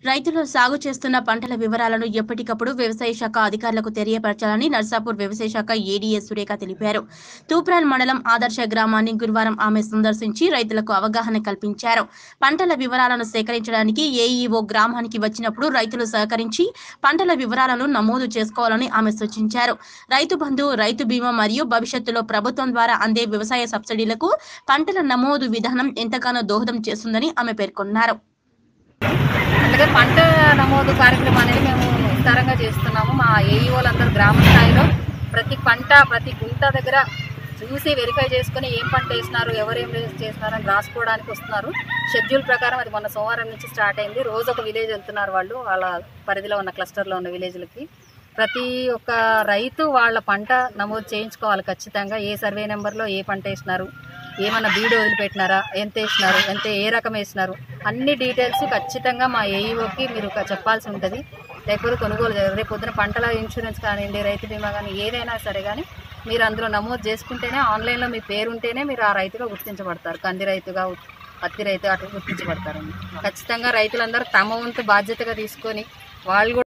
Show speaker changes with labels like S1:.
S1: రైతులు సాగు చేస్తున్న పంటల వివరాలను ఎప్పటికప్పుడు వ్యవసాయ శాఖ అధికారులకు తెలియపరచాలని నర్సాపూర్ వ్యవసాయ శాఖ ఏడీఎస్ సురేఖ తెలిపారు తూప్రాన్ మండలం ఆదర్శ గ్రామాన్ని గురువారం ఆమె సందర్శించి రైతులకు అవగాహన కల్పించారు పంటల వివరాలను సేకరించడానికి ఏఈఓ గ్రామానికి వచ్చినప్పుడు రైతులు సహకరించి పంటల వివరాలను నమోదు చేసుకోవాలని ఆమె సూచించారు రైతు బంధు రైతు బీమా మరియు భవిష్యత్తులో ప్రభుత్వం ద్వారా అందే వ్యవసాయ సబ్సిడీలకు పంటల నమోదు విధానం ఎంతగానో దోహదం చేస్తుందని ఆమె పేర్కొన్నారు
S2: అలాగే పంట నమోదు కార్యక్రమం అనేది మేము విస్తారంగా చేస్తున్నాము మా ఏఈఓలందరూ గ్రామ స్థాయిలో ప్రతి పంట ప్రతి గుంట దగ్గర చూసి వెరిఫై చేసుకుని ఏం పంట వేసినారు ఎవరు ఏం చేస్తున్నారు అని రాసుకోవడానికి వస్తున్నారు షెడ్యూల్ ప్రకారం అది మొన్న సోమవారం నుంచి స్టార్ట్ అయింది రోజు ఒక విలేజ్ వెళ్తున్నారు వాళ్ళు వాళ్ళ పరిధిలో ఉన్న క్లస్టర్లో ఉన్న విలేజ్లకి ప్రతి ఒక్క రైతు వాళ్ళ పంట నమోదు చేయించుకోవాలి ఖచ్చితంగా ఏ సర్వే నెంబర్లో ఏ పంట వేసినారు ఏమన్నా బీడు వదిలిపెట్టినారా ఎంత వేసినారు ఎంత ఏ రకం వేసినారు అన్ని డీటెయిల్స్ ఖచ్చితంగా మా ఏఈఓకి మీరు ఒక చెప్పాల్సి ఉంటుంది లేకపోతే కొనుగోలు చేయాలి రేపు పొద్దున పంటల ఇన్సూరెన్స్ కానివ్వండి రైతు బీమా కానీ ఏదైనా సరే కానీ మీరు అందులో నమోదు చేసుకుంటేనే ఆన్లైన్లో మీ పేరు ఉంటేనే మీరు ఆ రైతుగా గుర్తించబడతారు కంది రైతుగా పత్తి రైతు అట్లా గుర్తించబడతారండి ఖచ్చితంగా రైతులందరూ తమ వంతు బాధ్యతగా తీసుకొని వాళ్ళు కూడా